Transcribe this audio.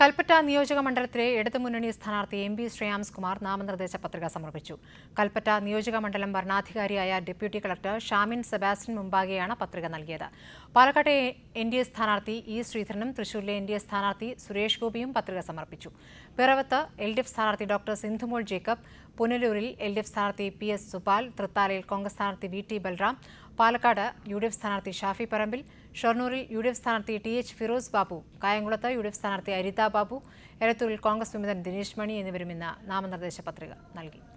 കൽപ്പറ്റ നിയോജക മണ്ഡലത്തിലെ ഇടതുമുന്നണി സ്ഥാനാർത്ഥി എം പി ശ്രേയാംസ് കുമാർ നാമനിർദ്ദേശ പത്രിക സമർപ്പിച്ചു കൽപ്പറ്റ നിയോജക മണ്ഡലം വരണാധികാരിയായ ഡെപ്യൂട്ടി കളക്ടർ ഷാമിൻ സെബാസ്റ്റ്യൻ മുമ്പാകെയാണ് പത്രിക നൽകിയത് പാലക്കാട്ടെ എൻ ഡി എ സ്ഥാനാർത്ഥി ഇ ശ്രീധരനും തൃശൂരിലെ എൻ ഡി എ സ്ഥാനാർത്ഥി സുരേഷ് ഗോപിയും പത്രിക സമർപ്പിച്ചു പിറവത്ത് എൽ ഡി എഫ് സ്ഥാനാർത്ഥി ഡോക്ടർ സിന്ധുമോൾ ജേക്കബ് പുനലൂരിൽ എൽ ഡി എഫ് സ്ഥാനാർത്ഥി പി എസ് സുപാൽ തൃത്താലയിൽ കോൺഗ്രസ് സ്ഥാനാർത്ഥി V T Balram Palakkad U D F സ്ഥാനാർത്ഥി ഷാഫി പറമ്പിൽ ഷൊർണൂരിൽ യു ഡി എഫ് സ്ഥാനാർത്ഥി ടി എച്ച് ഫിറോസ് ബാബു കായംകുളത്ത് യു ഡി എഫ് സ്ഥാനാർത്ഥി അരിത ബാബു എലത്തൂരിൽ കോൺഗ്രസ് വിമതൻ ദിനേശ് മണി എന്നിവരും ഇന്ന് നാമനിർദ്ദേശ പത്രിക നൽകി